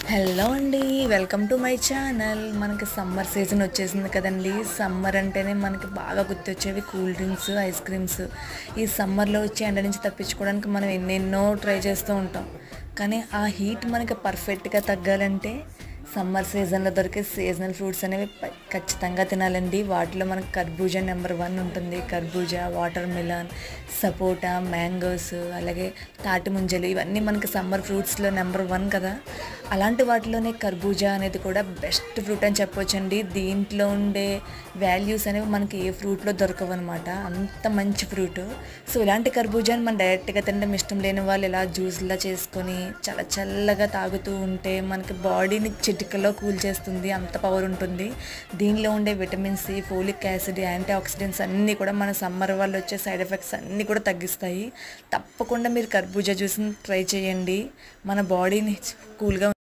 hello అండి welcome to my channel మనకి summer season వచ్చేసింది కదండి సమ్మర్ అంటేనే మనకి బాగా గుర్తొచ్చేవి కూల్ డ్రింక్స్ ఐస్ క్రీమ్స్ ఈ సమ్మర్లో వచ్చి ఎండ నుంచి తప్పించుకోవడానికి మనం ఎన్నెన్నో ట్రై చేస్తూ ఉంటాం కానీ ఆ హీట్ మనకి పర్ఫెక్ట్గా తగ్గాలంటే సమ్మర్ సీజన్లో దొరికే సీజనల్ ఫ్రూట్స్ అనేవి ప- ఖచ్చితంగా తినాలండి వాటిలో మనకి కర్బూజా నెంబర్ వన్ ఉంటుంది కర్బూజా వాటర్ మిలన్ సపోటా మ్యాంగోస్ అలాగే తాటి ముంజలు ఇవన్నీ మనకి సమ్మర్ ఫ్రూట్స్లో నెంబర్ వన్ కదా అలాంటి వాటిలోనే కర్బూజా అనేది కూడా బెస్ట్ ఫ్రూట్ అని చెప్పొచ్చండి దీంట్లో ఉండే వాల్యూస్ అనేవి మనకి ఏ ఫ్రూట్లో దొరకవు అనమాట అంత మంచి ఫ్రూట్ సో ఇలాంటి కర్బూజాని మనం డైరెక్ట్గా తినడం ఇష్టం లేని వాళ్ళు ఇలా జ్యూస్లా చేసుకొని చాలా చల్లగా తాగుతూ ఉంటే మనకి బాడీని చిటికలో కూల్ చేస్తుంది అంత పవర్ ఉంటుంది దీనిలో ఉండే vitamin c folic acid antioxidants అన్నీ కూడా మన సమ్మర్ వల్ల వచ్చే సైడ్ ఎఫెక్ట్స్ అన్నీ కూడా తగ్గిస్తాయి తప్పకుండా మీరు కర్బూజా జ్యూస్ని ట్రై చేయండి మన బాడీని కూల్గా